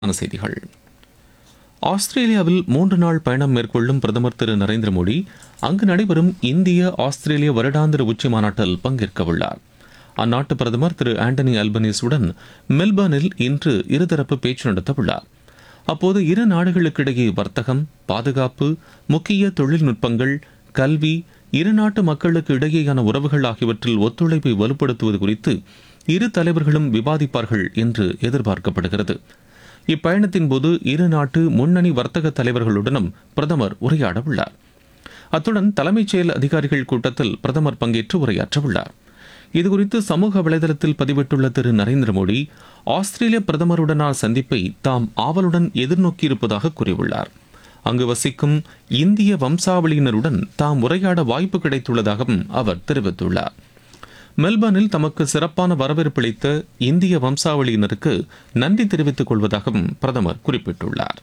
விரிவான செய்திகள் ஆஸ்திரேலியாவில் மூன்று நாள் பயணம் மேற்கொள்ளும் பிரதமர் திரு நரேந்திர மோடி அங்கு நடைபெறும் இந்திய ஆஸ்திரேலிய வருடாந்திர உச்சி மாநாட்டில் பங்கேற்க உள்ளார் அந்நாட்டு பிரதமர் திரு ஆண்டனி அல்பனீஸுடன் மெல்பர்னில் இன்று இருதரப்பு பேச்சு நடத்த உள்ளார் அப்போது இரு நாடுகளுக்கிடையே வர்த்தகம் பாதுகாப்பு முக்கிய தொழில்நுட்பங்கள் கல்வி இரு நாட்டு மக்களுக்கு இடையேயான உறவுகள் ஆகியவற்றில் ஒத்துழைப்பை வலுப்படுத்துவது குறித்து இரு தலைவர்களும் விவாதிப்பார்கள் என்று எதிர்பார்க்கப்படுகிறது இப்பயணத்தின் போது இரு நாட்டு முன்னணி வர்த்தக தலைவர்களுடனும் பிரதமர் உரையாட உள்ளார் அத்துடன் தலைமைச் செயல் அதிகாரிகள் கூட்டத்தில் பிரதமர் பங்கேற்று உரையாற்ற உள்ளார் இதுகுறித்து சமூக வலைதளத்தில் பதிவிட்டுள்ள திரு நரேந்திர மோடி ஆஸ்திரேலிய பிரதமருடனான சந்திப்பை தாம் ஆவலுடன் எதிர்நோக்கியிருப்பதாக கூறியுள்ளார் அங்கு வசிக்கும் இந்திய வம்சாவளியினருடன் தாம் உரையாட வாய்ப்பு கிடைத்துள்ளதாகவும் அவர் தெரிவித்துள்ளார் மெல்பர்னில் தமக்கு சிறப்பான வரவேற்பளித்த இந்திய வம்சாவளியினருக்கு நன்றி தெரிவித்துக் கொள்வதாகவும் பிரதமர் குறிப்பிட்டுள்ளார்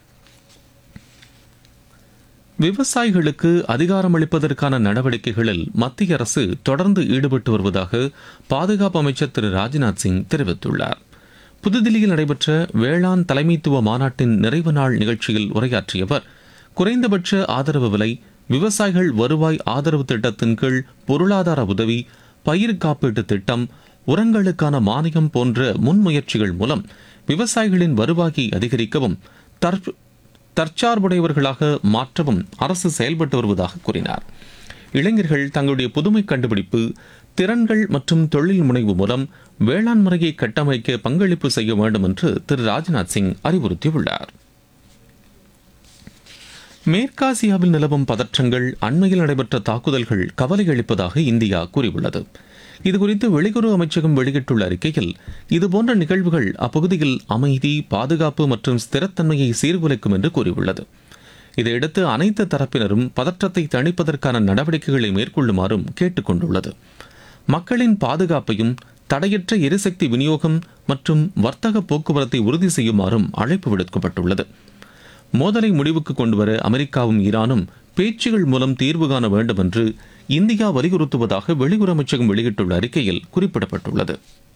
விவசாயிகளுக்கு அதிகாரமளிப்பதற்கான நடவடிக்கைகளில் மத்திய அரசு தொடர்ந்து ஈடுபட்டு வருவதாக பாதுகாப்பு அமைச்சர் திரு ராஜ்நாத் சிங் தெரிவித்துள்ளார் புதுதில்லியில் நடைபெற்ற வேளாண் தலைமைத்துவ மாநாட்டின் நிறைவு நாள் நிகழ்ச்சியில் உரையாற்றிய அவர் குறைந்தபட்ச ஆதரவு விலை விவசாயிகள் வருவாய் ஆதரவு திட்டத்தின் கீழ் பொருளாதார உதவி பயிர் காப்பீட்டு திட்டம் உரங்களுக்கான மானியம் போன்ற முன்முயற்சிகள் மூலம் விவசாயிகளின் வருவாயை அதிகரிக்கவும் தற்- தற்சார்புடையவர்களாக மாற்றவும் அரசு செயல்பட்டு வருவதாக கூறினார் இளைஞர்கள் தங்களுடைய புதுமை கண்டுபிடிப்பு திறன்கள் மற்றும் தொழில் முனைவு மூலம் வேளாண் முறையை கட்டமைக்க பங்களிப்பு செய்ய வேண்டும் என்று திரு ராஜ்நாத் சிங் அறிவுறுத்தியுள்ளார் மேற்காசியாவில் நிலவும் பதற்றங்கள் அண்மையில் நடைபெற்ற தாக்குதல்கள் கவலை அளிப்பதாக இந்தியா கூறியுள்ளது இதுகுறித்து வெளியுறவு அமைச்சகம் வெளியிட்டுள்ள அறிக்கையில் இதுபோன்ற நிகழ்வுகள் அப்பகுதியில் அமைதி பாதுகாப்பு மற்றும் ஸ்திரத்தன்மையை சீர்குலைக்கும் என்று கூறியுள்ளது இதையடுத்து அனைத்து தரப்பினரும் பதற்றத்தை தணிப்பதற்கான நடவடிக்கைகளை மேற்கொள்ளுமாறும் கேட்டுக் கொண்டுள்ளது மக்களின் பாதுகாப்பையும் தடையற்ற எரிசக்தி விநியோகம் மற்றும் வர்த்தக போக்குவரத்தை உறுதி செய்யுமாறும் அழைப்பு விடுக்கப்பட்டுள்ளது மோதலை முடிவுக்கு கொண்டுவர அமெரிக்காவும் ஈரானும் பேச்சுகள் மூலம் தீர்வு காண வேண்டும் என்று இந்தியா வலியுறுத்துவதாக வெளியுறவு அமைச்சகம் வெளியிட்டுள்ள அறிக்கையில் குறிப்பிடப்பட்டுள்ளது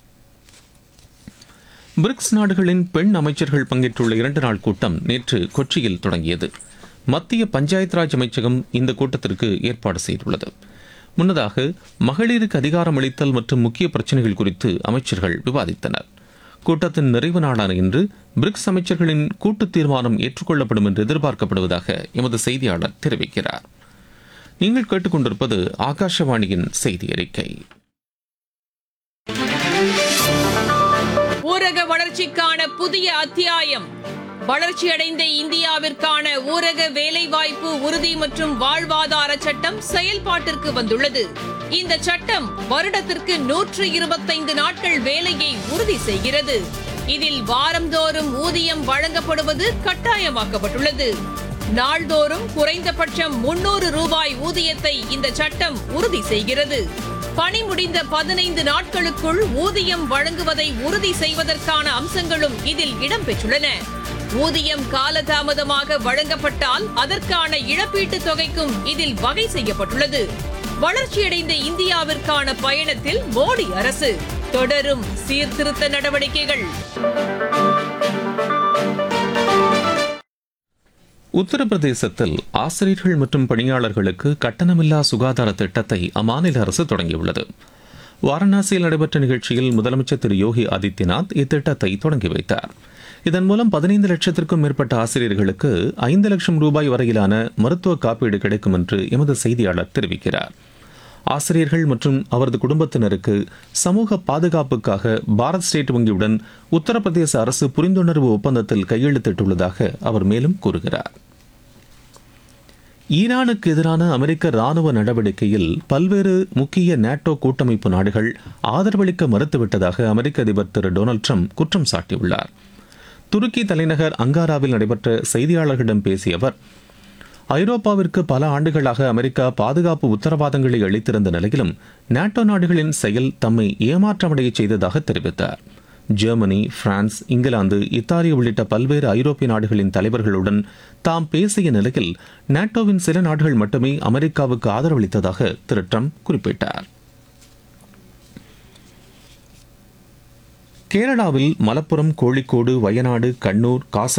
பிரிக்ஸ் நாடுகளின் பெண் அமைச்சர்கள் பங்கேற்றுள்ள இரண்டு நாள் கூட்டம் நேற்று கொச்சியில் தொடங்கியது மத்திய பஞ்சாயத் ராஜ் அமைச்சகம் இந்த கூட்டத்திற்கு ஏற்பாடு செய்துள்ளது முன்னதாக மகளிருக்கு அதிகாரம் அளித்தல் மற்றும் முக்கிய பிரச்சனைகள் குறித்து அமைச்சர்கள் விவாதித்தனர் கூட்டத்தின் நிறைவு நாளான இன்று பிரிக்ஸ் அமைச்சர்களின் கூட்டு தீர்மானம் ஏற்றுக்கொள்ளப்படும் என்று எதிர்பார்க்கப்படுவதாக எமது செய்தியாளர் தெரிவிக்கிறார் நீங்கள் கேட்டுக்கொண்டிருப்பது ஆகாஷவாணியின் செய்தி அறிக்கை ஊரக வளர்ச்சிக்கான புதிய அத்தியாயம் வளர்ச்சியடைந்த இந்தியாவிற்கான ஊரக வேலைவாய்ப்பு உறுதி மற்றும் வாழ்வாதார சட்டம் செயல்பாட்டிற்கு வந்துள்ளது இந்த சட்டம் வருடத்திற்கு நூற்று இருபத்தைந்து நாட்கள் வேலையை உறுதி செய்கிறது இதில் வாரந்தோறும் ஊதியம் வழங்கப்படுவது கட்டாயமாக்கப்பட்டுள்ளது நாள்தோறும் குறைந்தபட்சம் முன்னூறு ரூபாய் ஊதியத்தை இந்த சட்டம் உறுதி செய்கிறது பணி முடிந்த பதினைந்து நாட்களுக்குள் ஊதியம் வழங்குவதை உறுதி செய்வதற்கான அம்சங்களும் இதில் இடம்பெற்றுள்ளன ஊதியம் காலதாமதமாக வழங்கப்பட்டால் அதற்கான இழப்பீட்டுத் தொகைக்கும் இதில் வகை செய்யப்பட்டுள்ளது வளர்ச்சியடைந்த இந்தியாவிற்கான பயணத்தில் மோடி அரசு தொடரும் சீர்திருத்த நடவடிக்கைகள் உத்தரப்பிரதேசத்தில் ஆசிரியர்கள் மற்றும் பணியாளர்களுக்கு கட்டணமில்லா சுகாதார திட்டத்தை அம்மாநில அரசு தொடங்கியுள்ளது வாரணாசியில் நடைபெற்ற நிகழ்ச்சியில் முதலமைச்சர் திரு யோகி ஆதித்யநாத் இத்திட்டத்தை தொடங்கி வைத்தார் இதன் மூலம் பதினைந்து லட்சத்திற்கும் மேற்பட்ட ஆசிரியர்களுக்கு ஐந்து லட்சம் ரூபாய் வரையிலான மருத்துவ காப்பீடு கிடைக்கும் என்று எமது செய்தியாளர் தெரிவிக்கிறார் ஆசிரியர்கள் மற்றும் அவரது குடும்பத்தினருக்கு சமூக பாதுகாப்புக்காக பாரத் ஸ்டேட் வங்கியுடன் உத்தரப்பிரதேச அரசு புரிந்துணர்வு ஒப்பந்தத்தில் கையெழுத்திட்டுள்ளதாக அவர் மேலும் கூறுகிறார் ஈரானுக்கு எதிரான அமெரிக்க ராணுவ நடவடிக்கையில் பல்வேறு முக்கிய நேட்டோ கூட்டமைப்பு நாடுகள் ஆதரவளிக்க மறுத்துவிட்டதாக அமெரிக்க அதிபர் திரு டொனால்ட் ட்ரம்ப் குற்றம் சாட்டியுள்ளார் துருக்கி தலைநகர் அங்காராவில் நடைபெற்ற செய்தியாளர்களிடம் பேசிய அவர் ஐரோப்பாவிற்கு பல ஆண்டுகளாக அமெரிக்கா பாதுகாப்பு உத்தரவாதங்களை அளித்திருந்த நிலையிலும் நாட்டோ நாடுகளின் செயல் தம்மை ஏமாற்றமடைய செய்ததாக தெரிவித்தார் ஜெர்மனி பிரான்ஸ் இங்கிலாந்து இத்தாலி உள்ளிட்ட பல்வேறு ஐரோப்பிய நாடுகளின் தலைவர்களுடன் தாம் பேசிய நிலையில் நாட்டோவின் சில நாடுகள் மட்டுமே அமெரிக்காவுக்கு ஆதரவளித்ததாக திரு ட்ரம்ப் குறிப்பிட்டார் கேரளாவில் மலப்புரம் கோழிக்கோடு வயநாடு கண்ணூர் காச